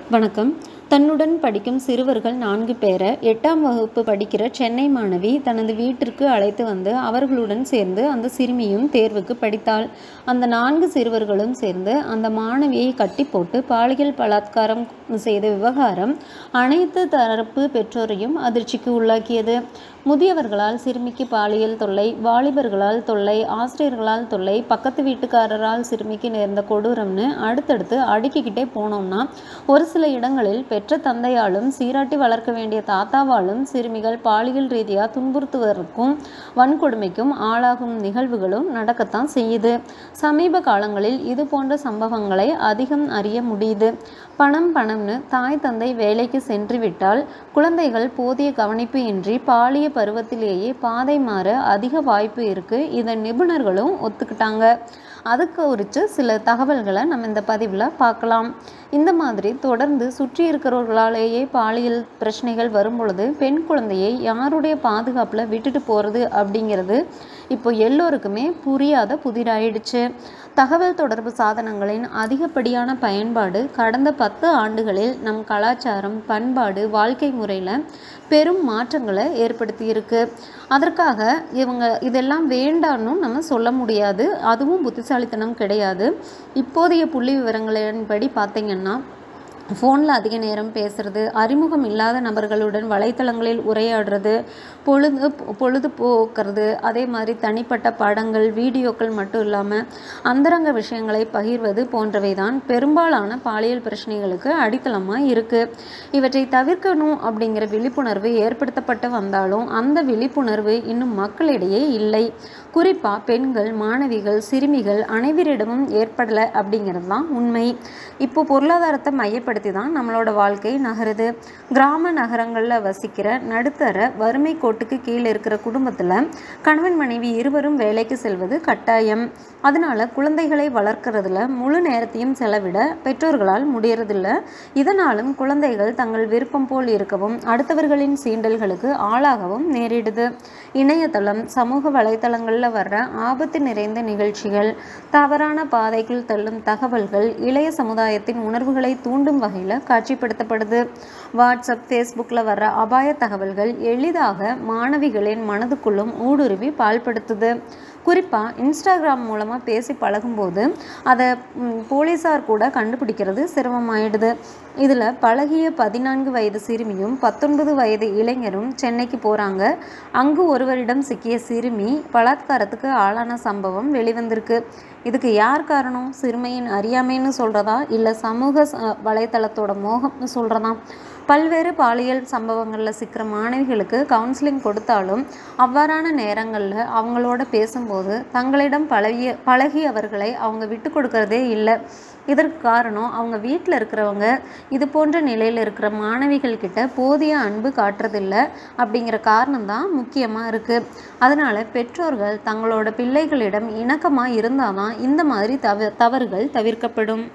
வணக்கம் தன்னுடன் படிக்கும் சிறுவர்கள் நான்கு பேரை எட்டாம் வகுப்பு படிக்கிற சென்னை மாணவி தனது வீட்டிற்கு அழைத்து வந்து அவர்களுடன் சேர்ந்து அந்த சிறுமியும் தேர்வுக்கு படித்தாள் அந்த நான்கு சிறுவர்களும் சேர்ந்து அந்த மாணவியை கட்டி போட்டு பாலியல் பலாத்காரம் செய்த விவகாரம் அனைத்து தரப்பு பெற்றோரையும் அதிர்ச்சிக்கு உள்ளாக்கியது முதியவர்களால் சிறுமிக்கு பாலியல் தொல்லை வாலிபர்களால் தொல்லை ஆசிரியர்களால் தொல்லை பக்கத்து வீட்டுக்காரரால் சிறுமிக்கு நேர்ந்த கொடூரம்னு அடுத்தடுத்து அடுக்கிக்கிட்டே போனோம்னா ஒரு சில இடங்களில் பெற்ற தந்தையாலும் சீராட்டி வளர்க்க வேண்டிய தாத்தாவாலும் சிறுமிகள் பாலியல் ரீதியாக துன்புறுத்துவதற்கும் வன்கொடுமைக்கும் ஆளாகும் நிகழ்வுகளும் நடக்கத்தான் செய்யுது சமீப காலங்களில் இது போன்ற சம்பவங்களை அதிகம் அறிய முடியுது பணம் பணம்னு தாய் தந்தை வேலைக்கு சென்று விட்டால் குழந்தைகள் போதிய கவனிப்பு இன்றி பாலிய பருவத்திலேயே பாதை மாற அதிக வாய்ப்பு இருக்கு இதை நிபுணர்களும் ஒத்துக்கிட்டாங்க அதுக்கு குறித்து சில தகவல்களை நம்ம இந்த பதிவில் பார்க்கலாம் இந்த மாதிரி தொடர்ந்து சுற்றி இருக்கிறவர்களாலேயே பாலியல் பிரச்சனைகள் வரும் பொழுது பெண் குழந்தையை யாருடைய பாதுகாப்பில் விட்டுட்டு போகிறது அப்படிங்கிறது இப்போ எல்லோருக்குமே புரியாத புதிராயிடுச்சு தகவல் தொடர்பு சாதனங்களின் அதிகப்படியான பயன்பாடு கடந்த பத்து ஆண்டுகளில் நம் கலாச்சாரம் பண்பாடு வாழ்க்கை முறையில் பெரும் மாற்றங்களை ஏற்படுத்தியிருக்கு அதற்காக இவங்க இதெல்லாம் வேண்டான்னு நம்ம சொல்ல முடியாது அதுவும் புத்திசாலித்தனம் கிடையாது இப்போதைய புள்ளி விவரங்களின்படி பார்த்தீங்கன்னா ஃபோனில் அதிக நேரம் பேசுறது அறிமுகம் இல்லாத நபர்களுடன் வலைத்தளங்களில் உரையாடுறது பொழுது பொழுதுபோக்குறது அதே மாதிரி தனிப்பட்ட படங்கள் வீடியோக்கள் மட்டும் இல்லாமல் அந்தரங்க விஷயங்களை பகிர்வது போன்றவை தான் பெரும்பாலான பாலியல் பிரச்சனைகளுக்கு அடித்தளமாக இருக்குது இவற்றை தவிர்க்கணும் அப்படிங்கிற விழிப்புணர்வு ஏற்படுத்தப்பட்டு வந்தாலும் அந்த விழிப்புணர்வு இன்னும் மக்களிடையே இல்லை குறிப்பாக பெண்கள் மாணவிகள் சிறுமிகள் அனைவரிடமும் ஏற்படலை அப்படிங்கிறது தான் உண்மை இப்போ பொருளாதாரத்தை மையப்படுத்தி தான் நம்மளோட வாழ்க்கை நகருது கிராம நகரங்களில் வசிக்கிற நடுத்தர வறுமை கோட்டுக்கு கீழே இருக்கிற குடும்பத்தில் கணவன் மனைவி இருவரும் வேலைக்கு செல்வது கட்டாயம் அதனால குழந்தைகளை வளர்க்கறதுல முழு நேரத்தையும் செலவிட பெற்றோர்களால் முடியறதில்ல இதனாலும் குழந்தைகள் தங்கள் விருப்பம் போல் இருக்கவும் அடுத்தவர்களின் சீண்டல்களுக்கு ஆளாகவும் நேரிடுது இணையதளம் சமூக வலைத்தளங்களில் வர்ற ஆபத்து நிறைந்த நிகழ்ச்சிகள் தவறான பாதைக்குள் தள்ளும் தகவல்கள் இளைய சமுதாயத்தின் உணர்வுகளை தூண்டும் வகையில் காட்சிப்படுத்தப்படுது வாட்ஸ்அப் ஃபேஸ்புக்கில் வர்ற அபாய தகவல்கள் எளிதாக மாணவிகளின் மனதுக்குள்ளும் ஊடுருவி பால்படுத்துது குறிப்பாக இன்ஸ்டாகிராம் மூலமாக பேசி பழகும்போது அதை ம், போலீஸார் கூட கண்டுபிடிக்கிறது சிரமமாயிடுது இதில் பழகிய பதினான்கு வயது சிறுமியும் பத்தொன்பது வயது இளைஞரும் சென்னைக்கு போகிறாங்க அங்கு ஒருவரிடம் சிக்கிய சிறுமி பலாத்காரத்துக்கு ஆளான சம்பவம் வெளிவந்திருக்கு இதுக்கு யார் காரணம் சிறுமியின் அறியாமைன்னு சொல்கிறதா இல்லை சமூக ச- வலைத்தளத்தோட மோகம்னு சொல்கிறதா பல்வேறு பாலியல் சம்பவங்களில் சிக்கிற மாணவிகளுக்கு கவுன்சிலிங் கொடுத்தாலும் அவ்வாறான நேரங்களில் அவங்களோட பேசும்போது தங்களிடம் பழகிய பழகியவர்களை அவங்க விட்டு கொடுக்கறதே இல்லை இதற்கு காரணம் அவங்க வீட்டில் இருக்கிறவங்க இது போன்ற நிலையில் இருக்கிற மாணவிகள் கிட்ட போதிய அன்பு காட்டுறதில்ல அப்படிங்கிற காரணம் தான் முக்கியமாக இருக்குது அதனால் பெற்றோர்கள் தங்களோட பிள்ளைகளிடம் இணக்கமாக இருந்தால் தான் இந்த மாதிரி தவ தவறுகள் தவிர்க்கப்படும்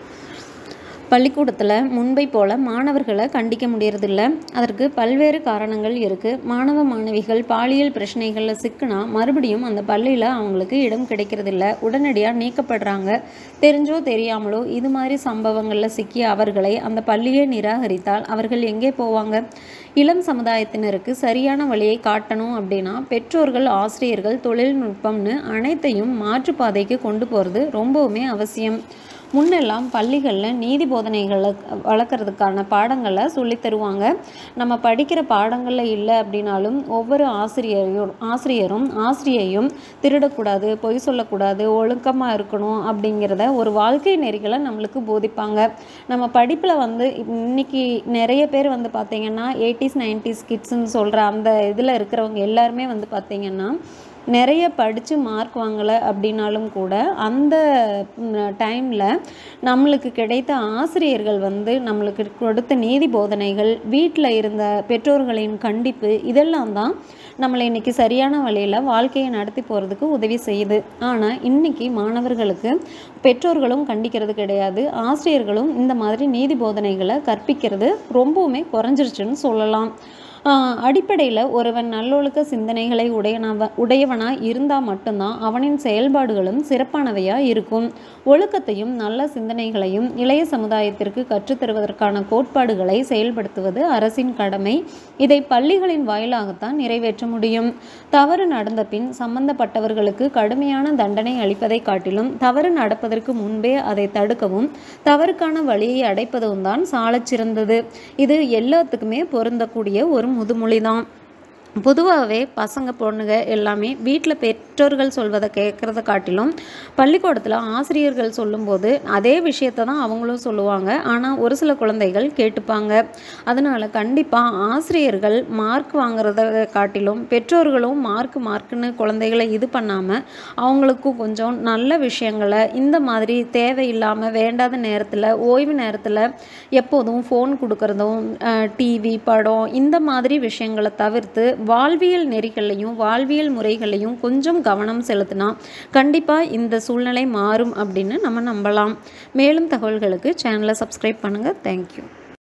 பள்ளிக்கூடத்தில் முன்பை போல மாணவர்களை கண்டிக்க முடியறதில்ல அதற்கு பல்வேறு காரணங்கள் இருக்குது மாணவ மாணவிகள் பாலியல் பிரச்சனைகளில் சிக்கினா மறுபடியும் அந்த பள்ளியில் அவங்களுக்கு இடம் கிடைக்கிறதில்ல உடனடியாக நீக்கப்படுறாங்க தெரிஞ்சோ தெரியாமலோ இது மாதிரி சம்பவங்களில் சிக்கிய அவர்களை அந்த பள்ளியே நிராகரித்தால் அவர்கள் எங்கே போவாங்க இளம் சமுதாயத்தினருக்கு சரியான வழியை காட்டணும் அப்படின்னா பெற்றோர்கள் ஆசிரியர்கள் தொழில்நுட்பம்னு அனைத்தையும் மாற்றுப்பாதைக்கு கொண்டு போகிறது ரொம்பவுமே அவசியம் முன்னெல்லாம் பள்ளிகளில் நீதி போதனைகளை வளர்க்குறதுக்கான பாடங்களை சொல்லித் தருவாங்க நம்ம படிக்கிற பாடங்களில் இல்லை அப்படின்னாலும் ஒவ்வொரு ஆசிரியரையும் ஆசிரியரும் ஆசிரியையும் திருடக்கூடாது பொய் சொல்லக்கூடாது ஒழுக்கமாக இருக்கணும் அப்படிங்கிறத ஒரு வாழ்க்கை நெறிகளை நம்மளுக்கு போதிப்பாங்க நம்ம படிப்பில் வந்து இன்னைக்கு நிறைய பேர் வந்து பார்த்திங்கன்னா எயிட்டிஸ் நைன்டிஸ் கிட்ஸ்ன்னு சொல்கிற அந்த இதில் இருக்கிறவங்க எல்லாருமே வந்து பார்த்திங்கன்னா நிறைய படித்து மார்க் வாங்கலை அப்படின்னாலும் கூட அந்த டைமில் நம்மளுக்கு கிடைத்த ஆசிரியர்கள் வந்து நம்மளுக்கு கொடுத்த நீதி போதனைகள் வீட்டில் இருந்த பெற்றோர்களின் கண்டிப்பு இதெல்லாம் தான் நம்மளை இன்னைக்கு சரியான வழியில் வாழ்க்கையை நடத்தி போகிறதுக்கு உதவி செய்யுது ஆனால் இன்னைக்கு மாணவர்களுக்கு பெற்றோர்களும் கண்டிக்கிறது கிடையாது ஆசிரியர்களும் இந்த மாதிரி நீதி போதனைகளை கற்பிக்கிறது ரொம்பவுமே குறைஞ்சிருச்சுன்னு சொல்லலாம் அடிப்படையில் ஒருவன் நல்லொழுக்க சிந்தனைகளை உடையனவ உடையவனாக இருந்தால் மட்டும்தான் அவனின் செயல்பாடுகளும் சிறப்பானவையாக இருக்கும் ஒழுக்கத்தையும் நல்ல சிந்தனைகளையும் இளைய சமுதாயத்திற்கு கற்றுத்தருவதற்கான கோட்பாடுகளை செயல்படுத்துவது அரசின் கடமை இதை பள்ளிகளின் வாயிலாகத்தான் நிறைவேற்ற முடியும் தவறு நடந்த பின் சம்பந்தப்பட்டவர்களுக்கு கடுமையான தண்டனை அளிப்பதை காட்டிலும் தவறு நடப்பதற்கு முன்பே அதை தடுக்கவும் தவறுக்கான வழியை அடைப்பதும் தான் சாலச் சிறந்தது இது எல்லாத்துக்குமே பொருந்தக்கூடிய ஒரு முதுமொழி தான் பொதுவாகவே பசங்க பொண்ணுங்க எல்லாமே வீட்டில் பெற்றோர்கள் சொல்வதை கேட்குறத காட்டிலும் பள்ளிக்கூடத்தில் ஆசிரியர்கள் சொல்லும்போது அதே விஷயத்தை தான் அவங்களும் சொல்லுவாங்க ஆனால் ஒரு சில குழந்தைகள் கேட்டுப்பாங்க அதனால் கண்டிப்பாக ஆசிரியர்கள் மார்க் வாங்குறத காட்டிலும் பெற்றோர்களும் மார்க் மார்க்குன்னு குழந்தைகளை இது பண்ணாமல் அவங்களுக்கும் கொஞ்சம் நல்ல விஷயங்களை இந்த மாதிரி தேவையில்லாமல் வேண்டாத நேரத்தில் ஓய்வு நேரத்தில் எப்போதும் ஃபோன் கொடுக்கறதும் டிவி படம் இந்த மாதிரி விஷயங்களை தவிர்த்து வாழ்வியல் நெறிகளையும் வாழ்வியல் முறைகளையும் கொஞ்சம் கவனம் செலுத்தினா கண்டிப்பாக இந்த சூழ்நிலை மாறும் அப்படின்னு நம்ம நம்பலாம் மேலும் தகவல்களுக்கு சேனலை சப்ஸ்கிரைப் பண்ணுங்கள் தேங்க்யூ